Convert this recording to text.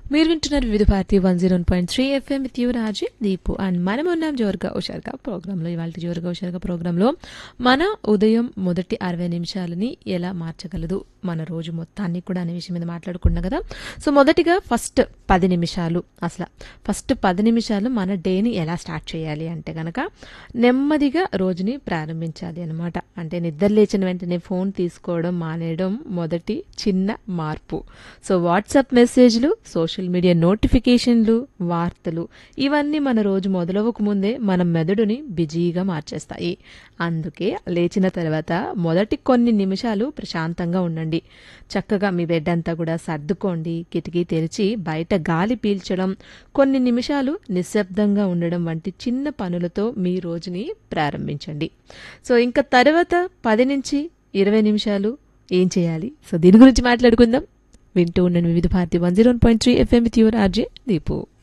మీరు వింటున్నారు Vividh Bharati one zero point three FM with you Raji Deepu and మనం ఉన్నాం జోరుగా హుషారుగా ప్రోగ్రాంలో ఇవాళ జోరుగా హుషారుగా ప్రోగ్రాంలో మన ఉదయం మొదటి అరవై నిమిషాలని ఎలా మార్చగలదు మన రోజు మొత్తాన్ని కూడా అనే విషయం మీద మాట్లాడుకున్నాం కదా సో మొదటిగా ఫస్ట్ పది నిమిషాలు అసలు ఫస్ట్ పది నిమిషాలు మన డేని ఎలా స్టార్ట్ చేయాలి అంటే గనక నెమ్మదిగా రోజుని ప్రారంభించాలి అనమాట అంటే నిద్ర లేచిన వెంటనే ఫోన్ తీసుకోవడం మానేయడం మొదటి చిన్న మార్పు సో వాట్సాప్ మెసేజ్లు సోషల్ మీడియా నోటిఫికేషన్లు వార్తలు ఇవన్నీ మన రోజు మొదలవక ముందే మన మెదడుని బిజీగా మార్చేస్తాయి అందుకే లేచిన తర్వాత మొదటి కొన్ని నిమిషాలు ప్రశాంతంగా ఉండండి చక్కగా మీ బెడ్ అంతా కూడా సర్దుకోండి కిటికీ తెరిచి బయట గాలి పీల్చడం కొన్ని నిమిషాలు నిశ్శబ్దంగా ఉండడం వంటి చిన్న పనులతో మీ రోజుని ప్రారంభించండి సో ఇంకా తర్వాత పది నుంచి ఇరవై నిమిషాలు ఏం చేయాలి సో దీని గురించి మాట్లాడుకుందాం వింటూ ఉండండి Vividh Bharati one zero point three FM with your RJ Deepu